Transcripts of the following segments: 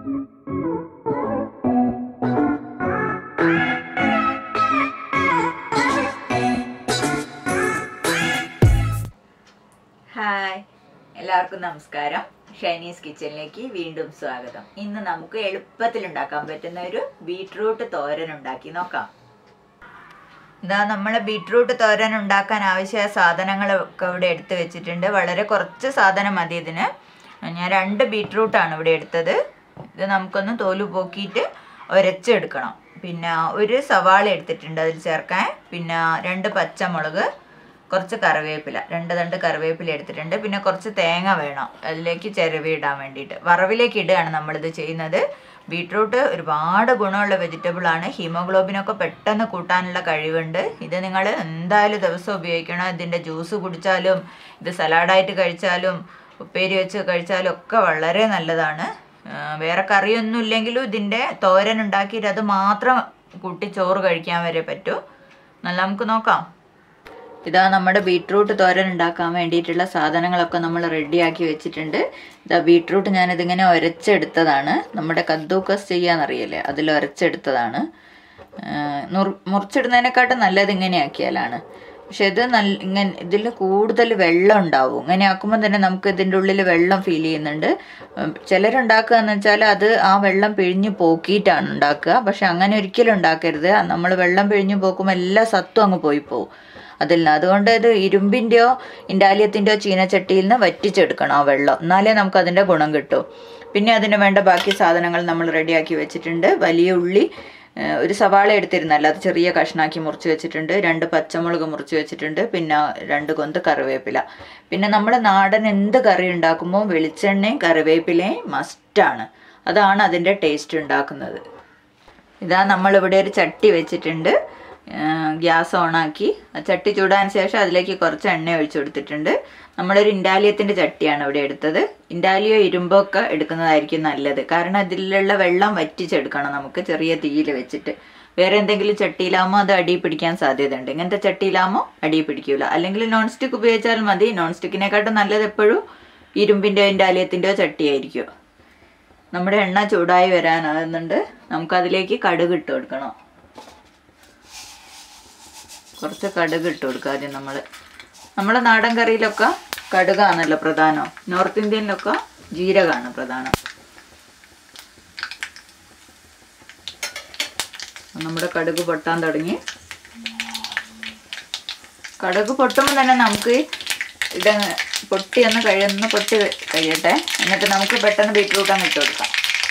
hi എല്ലാവർക്കും നമസ്കാരം ഷൈനീസ് കിച്ചണിലേക്ക് വീണ്ടും സ്വാഗതം ഇന്ന് നമുക്ക് എളുപ്പത്തിൽ ഉണ്ടാക്കാൻ പറ്റുന്ന ഒരു ബീട്രൂട്ട് തോരൻ ഉണ്ടാക്കി നോക്കാം ഇതാ നമ്മൾ ബീട്രൂട്ട് തോരൻ ഉണ്ടാക്കാൻ ആവശ്യമായ സാധനങ്ങളൊക്കെ ഇവിടെ എടുത്ത് വെച്ചിട്ടുണ്ട് വളരെ കുറച്ച് സാധനം മതി ഇതിന് ഞാൻ രണ്ട് ബീട്രൂട്ടാണ് ഇവിടെ എടുത്തത് ഇത് നമുക്കൊന്ന് തോല് പോക്കിയിട്ട് ഉരച്ചെടുക്കണം പിന്നെ ഒരു സവാള എടുത്തിട്ടുണ്ട് അതിൽ ചേർക്കാൻ പിന്നെ രണ്ട് പച്ചമുളക് കുറച്ച് കറിവേപ്പില രണ്ട് തണ്ട് കറിവേപ്പില എടുത്തിട്ടുണ്ട് പിന്നെ കുറച്ച് തേങ്ങ വേണം അതിലേക്ക് ചിരവി ഇടാൻ വേണ്ടിയിട്ട് വറവിലേക്ക് ഇടുകയാണ് നമ്മളിത് ചെയ്യുന്നത് ബീട്രൂട്ട് ഒരുപാട് ഗുണമുള്ള വെജിറ്റബിൾ ആണ് ഹീമോഗ്ലോബിനൊക്കെ പെട്ടെന്ന് കൂട്ടാനുള്ള കഴിവുണ്ട് ഇത് നിങ്ങൾ എന്തായാലും ദിവസം ഉപയോഗിക്കണം ഇതിൻ്റെ ജ്യൂസ് കുടിച്ചാലും ഇത് സലാഡായിട്ട് കഴിച്ചാലും ഉപ്പേരി വെച്ച് കഴിച്ചാലും ഒക്കെ വളരെ നല്ലതാണ് ആ, വേറെ കറിയൊന്നും ഇല്ലെങ്കിലും ഇതിൻ്റെ തോരൻ ഉണ്ടാക്കിയിട്ട് അത് മാത്രം കൂട്ടി ചോറ് കഴിക്കാൻ വരെ പറ്റും നല്ല നമുക്ക് നോക്കാം ഇതാ നമ്മുടെ ബീട്രൂട്ട് തോരൻ ഉണ്ടാക്കാൻ വേണ്ടിയിട്ടുള്ള സാധനങ്ങളൊക്കെ നമ്മൾ റെഡിയാക്കി വെച്ചിട്ടുണ്ട് ഇതാ ബീട്രൂട്ട് ഞാനിതിങ്ങനെ ഉരച്ചെടുത്തതാണ് നമ്മുടെ കദ്ദൂക്കസ് ചെയ്യാന്നറിയില്ലേ അതിൽ ഉരച്ചെടുത്തതാണ് നുർ- മുറിച്ചിടുന്നതിനെക്കാട്ടും നല്ലത് ഇങ്ങനെ ആക്കിയാലാണ് പക്ഷെ ഇത് നല്ല ഇങ്ങനെ ഇതിൽ കൂടുതൽ വെള്ളം ഉണ്ടാവും ഇങ്ങനെ ആക്കുമ്പോൾ തന്നെ നമുക്ക് ഇതിൻ്റെ ഉള്ളിൽ വെള്ളം ഫീൽ ചെയ്യുന്നുണ്ട് ഉം, ചിലരുണ്ടാക്കുക എന്ന് വെച്ചാൽ അത് ആ വെള്ളം പിഴിഞ്ഞ് പോക്കിയിട്ടാണ് ഉണ്ടാക്കുക പക്ഷെ അങ്ങനെ ഒരിക്കലും ഉണ്ടാക്കരുത് നമ്മൾ വെള്ളം പിഴിഞ്ഞ് പോക്കുമ്പോൾ എല്ലാ സത്തും അങ്ങ് പോയി പോകും അതിൽ നിന്ന് അതുകൊണ്ട് ഇത് ഇരുമ്പിൻ്റെയോ ഇൻഡാലിയത്തിൻ്റെയോ ചീനച്ചട്ടിയിൽ നിന്ന് വറ്റിച്ചെടുക്കണം ആ വെള്ളം എന്നാലേ നമുക്ക് അതിൻ്റെ ഗുണം കിട്ടും പിന്നെ അതിന് വേണ്ട ബാക്കി സാധനങ്ങൾ നമ്മൾ റെഡിയാക്കി വെച്ചിട്ടുണ്ട് വലിയ ഉള്ളി ഏഹ്, ഒരു സവാള എടുത്തിരുന്നല്ല അത് ചെറിയ കഷ്ണാക്കി മുറിച്ച് വെച്ചിട്ടുണ്ട് രണ്ട് പച്ചമുളക് മുറിച്ച് വെച്ചിട്ടുണ്ട് പിന്നെ രണ്ട് കൊന്ത് കറിവേപ്പില പിന്നെ നമ്മുടെ നാടൻ എന്ത് കറി ഉണ്ടാക്കുമ്പോൾ വെളിച്ചെണ്ണയും കറിവേപ്പിലയും മസ്റ്റാണ് അതാണ് അതിൻ്റെ ടേസ്റ്റ് ഉണ്ടാക്കുന്നത് ഇതാ നമ്മളിവിടെ ഒരു ചട്ടി വെച്ചിട്ടുണ്ട് ഗ്യാസ് ഓണാക്കി ആ ചട്ടി ചൂടാൻ ശേഷം അതിലേക്ക് കുറച്ച് എണ്ണ ഒഴിച്ചു കൊടുത്തിട്ടുണ്ട് നമ്മളൊരു ഇൻഡാലിയത്തിൻ്റെ ചട്ടിയാണ് ഇവിടെ എടുത്തത് ഇൻഡാലിയോ ഇരുമ്പോ ഒക്കെ എടുക്കുന്നതായിരിക്കും നല്ലത് കാരണം അതിലുള്ള വെള്ളം വറ്റിച്ചെടുക്കണം നമുക്ക് ചെറിയ തീയിൽ വെച്ചിട്ട് വേറെ എന്തെങ്കിലും ചട്ടിയിലാകുമ്പോൾ അത് അടി പിടിക്കാൻ സാധ്യതയുണ്ട് ഇങ്ങനത്തെ ചട്ടിയിലാകുമ്പോൾ അടി പിടിക്കൂല അല്ലെങ്കിൽ നോൺ സ്റ്റിക്ക് ഉപയോഗിച്ചാൽ മതി നോൺ സ്റ്റിക്കിനെക്കാട്ടും നല്ലത് എപ്പോഴും ഇരുമ്പിൻ്റെയോ ഇൻഡാലിയത്തിൻ്റെയോ ചട്ടിയായിരിക്കും നമ്മുടെ എണ്ണ ചൂടായി വരാനാകുന്നുണ്ട് നമുക്കതിലേക്ക് കടുക് ഇട്ട് കൊടുക്കണം കുറച്ച് കടുക് ഇട്ട് കൊടുക്കുക ആദ്യം നമ്മൾ നമ്മളെ നാടൻ കറിയിലൊക്കെ കടുകാണല്ലോ പ്രധാനം നോർത്ത് ഇന്ത്യനിലൊക്കെ ജീരകമാണ് പ്രധാനം നമ്മുടെ കടുക് പൊട്ടാൻ തുടങ്ങി കടുക് പൊട്ടുമ്പോൾ തന്നെ നമുക്ക് ഇത് പൊട്ടി ഒന്ന് കഴിയുന്ന പൊട്ടി കഴിയട്ടെ എന്നിട്ട് നമുക്ക് പെട്ടെന്ന് ബീറ്റ്റൂട്ട് അങ്ങ് ഇട്ട് കൊടുക്കാം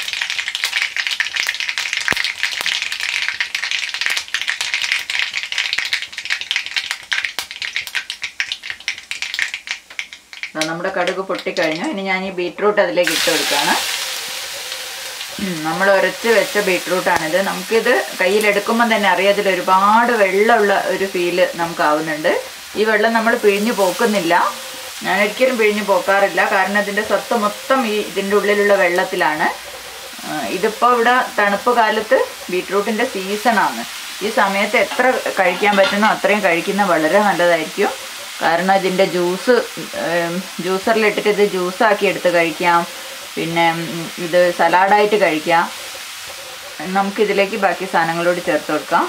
ദാ നമ്മുടെ കടുക് പൊട്ടിക്കഴിഞ്ഞു ഇനി ഞാൻ ഈ ബീട്രൂട്ട് അതിലേക്ക് ഇട്ട് കൊടുക്കുകയാണ് ഉം, നമ്മൾ ഉരച്ച് വെച്ച ബീട്രൂട്ടാണിത് നമുക്കിത് കയ്യിലെടുക്കുമ്പോൾ തന്നെ അറിയാം ഇതിൽ ഒരുപാട് വെള്ളമുള്ള ഒരു ഫീല് നമുക്കാവുന്നുണ്ട് ഈ വെള്ളം നമ്മൾ പിഴിഞ്ഞു പോക്കുന്നില്ല ഞാൻ ഒരിക്കലും പിഴിഞ്ഞു പോക്കാറില്ല കാരണം ഇതിൻ്റെ സത്ത് മൊത്തം ഈ ഇതിൻ്റെ ഉള്ളിലുള്ള വെള്ളത്തിലാണ് ആ, ഇതിപ്പോൾ ഇവിടെ തണുപ്പ് കാലത്ത് ബീട്രൂട്ടിൻ്റെ സീസണാണ് ഈ സമയത്ത് എത്ര കഴിക്കാൻ പറ്റുന്നോ അത്രയും കഴിക്കുന്നത് വളരെ നല്ലതായിരിക്കും കാരണം ഇതിൻ്റെ ജ്യൂസ് ജ്യൂസറിലിട്ടിട്ട് ഇത് ജ്യൂസാക്കി എടുത്ത് കഴിക്കാം പിന്നെ ഉം, ഇത് സലാഡായിട്ട് കഴിക്കാം നമുക്കിതിലേക്ക് ബാക്കി സാധനങ്ങളോട് ചേർത്ത് കൊടുക്കാം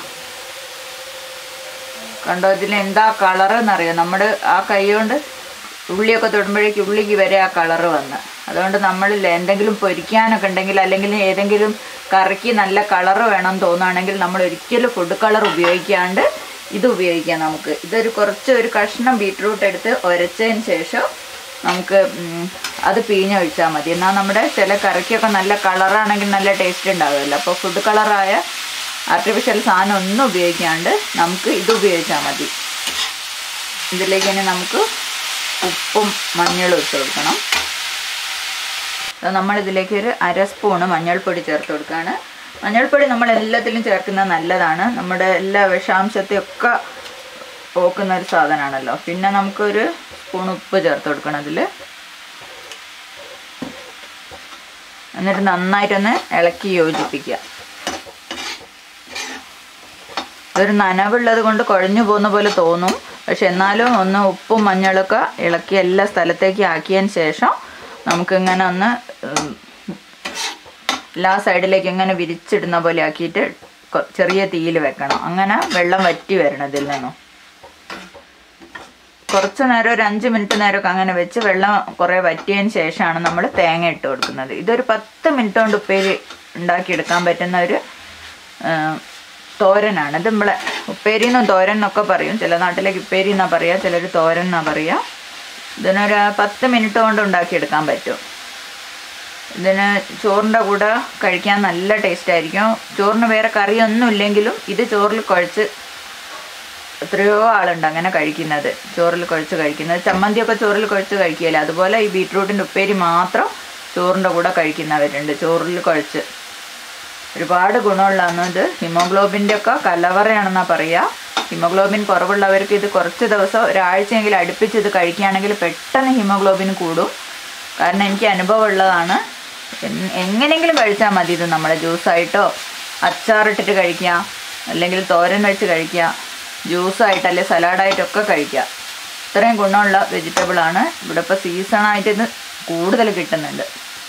കണ്ടോ ഇതിൽ എന്താ കളർ എന്നറിയാം നമ്മുടെ ആ കൈ കൊണ്ട് ഉള്ളിയൊക്കെ തൊടുമ്പോഴേക്ക് ഉള്ളിക്ക് വരെ ആ കളറ് വന്ന് അതുകൊണ്ട് നമ്മളിൽ എന്തെങ്കിലും പൊരിക്കാനൊക്കെ ഉണ്ടെങ്കിൽ അല്ലെങ്കിൽ ഏതെങ്കിലും കറിക്ക് നല്ല കളറ് വേണം തോന്നുകയാണെങ്കിൽ നമ്മൾ ഒരിക്കലും ഫുഡ് കളർ ഉപയോഗിക്കാണ്ട് ഇത് ഉപയോഗിക്കാം നമുക്ക് ഇതൊരു കുറച്ച് ഒരു കഷ്ണം ബീട്രൂട്ട് എടുത്ത് ഉരച്ചതിന് ശേഷം നമുക്ക് ഉം, അത് പിഴിഞ്ഞൊഴിച്ചാൽ മതി എന്നാൽ നമ്മുടെ ചില കറിക്കൊക്കെ നല്ല കളറാണെങ്കിൽ നല്ല ടേസ്റ്റ് ഉണ്ടാവുമല്ലോ അപ്പോൾ ഫുഡ് കളറായ ആർട്ടിഫിഷ്യൽ സാധനം ഒന്നും ഉപയോഗിക്കാണ്ട് നമുക്ക് ഇത് ഉപയോഗിച്ചാൽ മതി ഇതിലേക്ക് ഇനി നമുക്ക് ഉപ്പും മഞ്ഞളും ഇട്ട് കൊടുക്കണം അത് നമ്മൾ ഇതിലേക്ക് ഒരു അര സ്പൂണ് മഞ്ഞൾപ്പൊടി ചേർത്ത് കൊടുക്കുകയാണ് മഞ്ഞൾപ്പൊടി നമ്മൾ എല്ലാത്തിലും ചേർക്കുന്നത് നല്ലതാണ് നമ്മുടെ എല്ലാ വിഷാംശത്തെയൊക്കെ പോക്കുന്ന ഒരു സാധനമാണല്ലോ പിന്നെ നമുക്കൊരു സ്പൂൺ ഉപ്പ് ചേർത്ത് കൊടുക്കണം അതിൽ എന്നിട്ട് നന്നായിട്ടൊന്ന് ഇളക്കി യോജിപ്പിക്കുക ഇതൊരു നനവുള്ളത് കൊണ്ട് കുഴഞ്ഞു പോകുന്ന പോലെ തോന്നും പക്ഷെ എന്നാലും ഒന്ന് ഉപ്പും മഞ്ഞളൊക്കെ ഇളക്കി എല്ലാ സ്ഥലത്തേക്ക് ആക്കിയതിന് ശേഷം നമുക്കിങ്ങനെ ഒന്ന് ഉം, എല്ലാ സൈഡിലേക്ക് ഇങ്ങനെ വിരിച്ചിടുന്ന പോലെ ആക്കിയിട്ട് കൊ- ചെറിയ തീയിൽ വെക്കണം അങ്ങനെ വെള്ളം വറ്റി വരണം ഇതിൽ നിന്നും കുറച്ച് നേരം ഒരു അഞ്ച് മിനിറ്റ് നേരമൊക്കെ അങ്ങനെ വെച്ച് വെള്ളം കുറേ വറ്റിയതിന് ശേഷമാണ് നമ്മൾ തേങ്ങ ഇട്ട് കൊടുക്കുന്നത് ഇതൊരു പത്ത് മിനിറ്റ് കൊണ്ട് ഉപ്പേരി ഉണ്ടാക്കിയെടുക്കാൻ പറ്റുന്ന ഒരു ആ, തോരനാണ് ഇത് നമ്മളെ ഉപ്പേരി എന്നും തോരൻ എന്നൊക്കെ പറയും ചില നാട്ടിലേക്ക് ഉപ്പേരി എന്നാ പറയുക ചിലർ തോരൻ എന്നാ പറയുക ഇതിനൊരു പത്ത് മിനിറ്റ് കൊണ്ട് ഉണ്ടാക്കിയെടുക്കാൻ പറ്റും ഇതിന് ചോറിൻ്റെ കൂടെ കഴിക്കാൻ നല്ല ടേസ്റ്റ് ആയിരിക്കും ചോറിന് വേറെ കറിയൊന്നും ഇല്ലെങ്കിലും ഇത് ചോറിൽ കുഴച്ച് എത്രയോ ആളുണ്ട് അങ്ങനെ കഴിക്കുന്നത് ചോറിൽ കുഴച്ച് കഴിക്കുന്നത് ചമ്മന്തിയൊക്കെ ചോറിൽ കുഴച്ച് കഴിക്കുകയില്ല അതുപോലെ ഈ ബീട്രൂട്ടിൻ്റെ ഉപ്പേരി മാത്രം ചോറിൻ്റെ കൂടെ കഴിക്കുന്നവരുണ്ട് ചോറിൽ കുഴച്ച് ഒരുപാട് ഗുണമുള്ളതാണ് ഇത് ഹിമോഗ്ലോബിൻ്റെ ഒക്കെ കലവറയാണെന്നാണ് പറയുക ഹിമോഗ്ലോബിൻ കുറവുള്ളവർക്ക് ഇത് കുറച്ച് ദിവസം ഒരാഴ്ചയെങ്കിലും അടുപ്പിച്ച് ഇത് കഴിക്കുകയാണെങ്കിൽ പെട്ടെന്ന് ഹിമോഗ്ലോബിൻ കൂടും കാരണം എനിക്ക് അനുഭവമുള്ളതാണ് എൻ- എങ്ങനെയെങ്കിലും കഴിച്ചാൽ മതി ഇത് നമ്മുടെ ജ്യൂസായിട്ടോ അച്ചാറിട്ടിട്ട് കഴിക്കുക അല്ലെങ്കിൽ തോരൻ വെച്ച് കഴിക്കുക ജ്യൂസായിട്ട് അല്ലെങ്കിൽ സലാഡായിട്ടൊക്കെ കഴിക്കുക ഇത്രയും ഗുണമുള്ള വെജിറ്റബിളാണ് ഇവിടെ ഇപ്പോൾ സീസണായിട്ട് ഇത് കൂടുതൽ കിട്ടുന്നുണ്ട്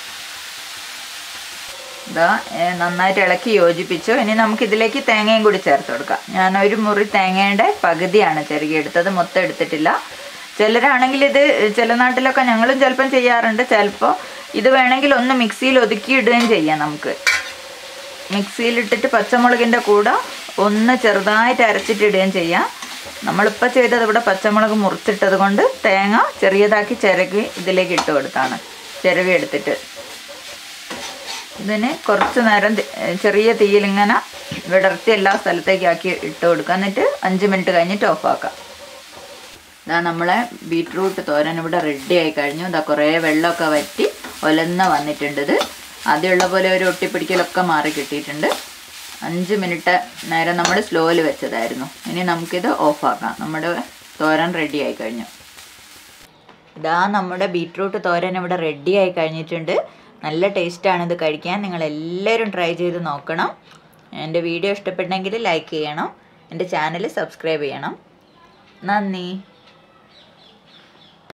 ഇതാ ഏ, നന്നായിട്ട് ഇളക്കി യോജിപ്പിച്ചു ഇനി നമുക്ക് ഇതിലേക്ക് തേങ്ങയും കൂടി ചേർത്ത് കൊടുക്കാം ഞാൻ ഒരു മുറി തേങ്ങയുടെ പകുതിയാണ് ചെറുകി എടുത്തത് മൊത്തം എടുത്തിട്ടില്ല ചിലരാണെങ്കിൽ ഇത് ചില നാട്ടിലൊക്കെ ഞങ്ങളും ചിലപ്പം ചെയ്യാറുണ്ട് ചിലപ്പോൾ ഇത് വേണമെങ്കിൽ ഒന്ന് മിക്സിയിൽ ഒതുക്കി ഇടുകയും ചെയ്യാം നമുക്ക് മിക്സിയിലിട്ടിട്ട് പച്ചമുളകിൻ്റെ കൂടെ ഒന്ന് ചെറുതായിട്ട് അരച്ചിട്ട് ഇടുകയും ചെയ്യാം നമ്മളിപ്പോൾ ചെയ്തത് ഇവിടെ പച്ചമുളക് മുറിച്ചിട്ടത് കൊണ്ട് തേങ്ങ ചെറിയതാക്കി ചിരകി ഇതിലേക്ക് ഇട്ട് കൊടുത്താണ് ചിരവി എടുത്തിട്ട് ഇതിന് കുറച്ച് നേരം തി- ചെറിയ തീയിൽ ഇങ്ങനെ വിടർത്തി എല്ലാ സ്ഥലത്തേക്ക് ആക്കി ഇട്ട് കൊടുക്കുക എന്നിട്ട് അഞ്ച് മിനിറ്റ് കഴിഞ്ഞിട്ട് ഓഫാക്കാം ഇതാ നമ്മളെ ബീട്രൂട്ട് തോരൻ ഇവിടെ റെഡി ആയി കഴിഞ്ഞു ഇതാ കുറേ വെള്ളമൊക്കെ വറ്റി ഒലന്ന വന്നിട്ടുണ്ട് ഇത് ആദ്യമുള്ള പോലെ ഒരു ഒട്ടിപ്പിടിക്കലൊക്കെ മാറി കിട്ടിയിട്ടുണ്ട് അഞ്ച് മിനിറ്റ് നേരം നമ്മൾ സ്ലോയിൽ വെച്ചതായിരുന്നു ഇനി നമുക്കിത് ഓഫാക്കാം നമ്മുടെ തോരൻ റെഡി ആയി കഴിഞ്ഞു ഇതാ നമ്മുടെ ബീട്രൂട്ട് തോരൻ ഇവിടെ റെഡി ആയി കഴിഞ്ഞിട്ടുണ്ട് നല്ല ടേസ്റ്റാണ് ഇത് കഴിക്കാൻ നിങ്ങൾ എല്ലാവരും ട്രൈ ചെയ്ത് നോക്കണം എൻ്റെ വീഡിയോ ഇഷ്ടപ്പെട്ടെങ്കിൽ ലൈക്ക് ചെയ്യണം എൻ്റെ ചാനൽ സബ്സ്ക്രൈബ് ചെയ്യണം നന്ദി